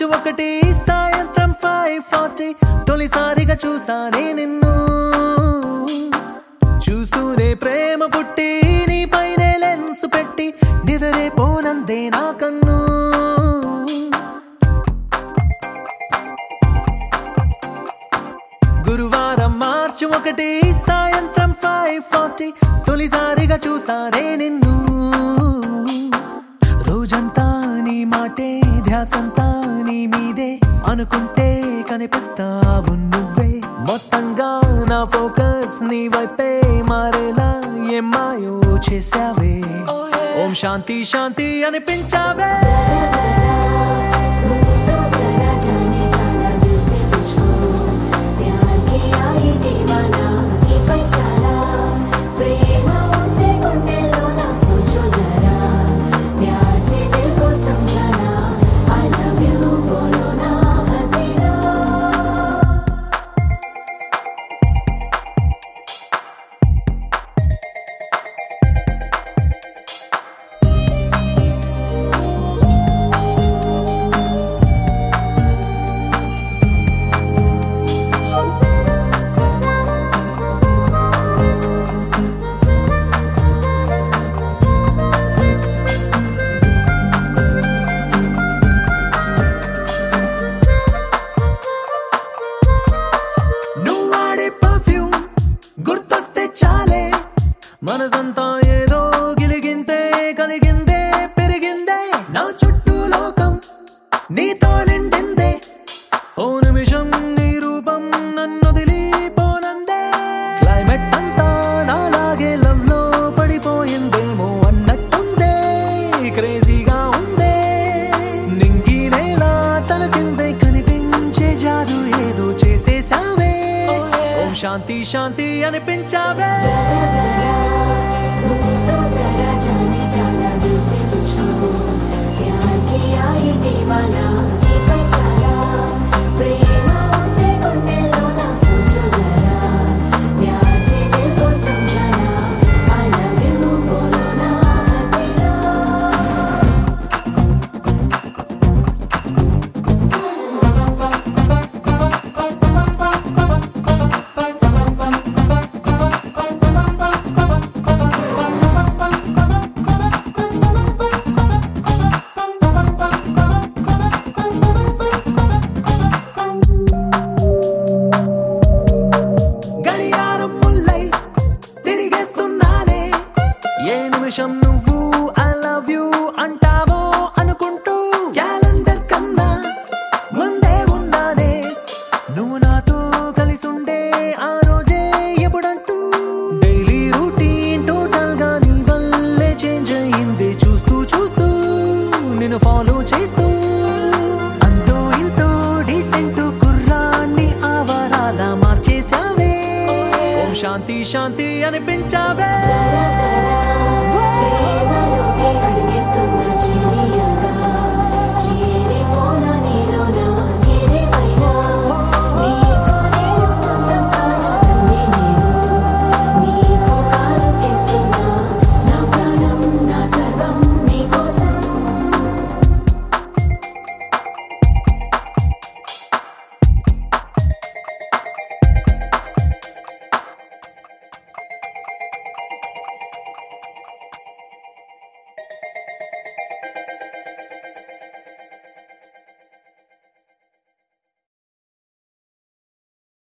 మార్చి ఒకటి సాయంత్రం five forty తొలిసారిగా చూసానే నిన్ను చూస్తూనే ప్రేమ పుట్టి నీ పైనే లెన్స్ పెట్టి నిదరే పోనందే నా కన్ను గురువారం మార్చి ఒకటి సాయంత్రం ఫైవ్ ఫార్టీ తొలిసారిగా చూసానే నిన్ను రోజంతా నీ మాటే ధ్యాసంతా నీ మీదే అనుకుంటే కనిపిస్తావు నువ్వే మొత్తంగా నా ఫోకస్ నీ వైపే మారేలా ఏం మాయో చేసావే ఓం శాంతి శాంతి అనిపించావే सुन तो जरा जाने जाना दिल से पूछो प्यार किया ये दीवाना की पहचाना प्रेम ఉంటే గుండెలోన सोचो जरा प्यार से दिल को समझाना आई लव यू बोलो ना हसीना నువ్వు వాడే పర్ఫ్యూమ్ గుర్తొస్తే చాలే మనసంతా ఏదో గిలిగింతే కలిగిందే పెరిగిందే నా చుట్టూ లోకం నీతో నిండిందే ఓ నిమిషం నీ రూపం నన్ను వదిలిపోనందే క్లైమేట్ అంతా నాలాగే లవ్ లో పడిపోయిందేమో అన్నట్టుందే క్రేజీగా ఉందే నింగి నేల తల కిందే కనిపించే జాదు ఏదో చేసేసావే ఓం శాంతి శాంతి అనిపించావే जरा जरा सुन तो जरा जाने जाना दिल से पूछो प्यार किया ये दीवाना की पहचाना प्रेम ఉంటే గుండెలోన सोचो जरा प्यार से दिल को समझाना आई लव यू बोलो ना हसीना గడియారం ముల్లై తిరిగేస్తున్నానే ఏ నిమిషం నువ్వు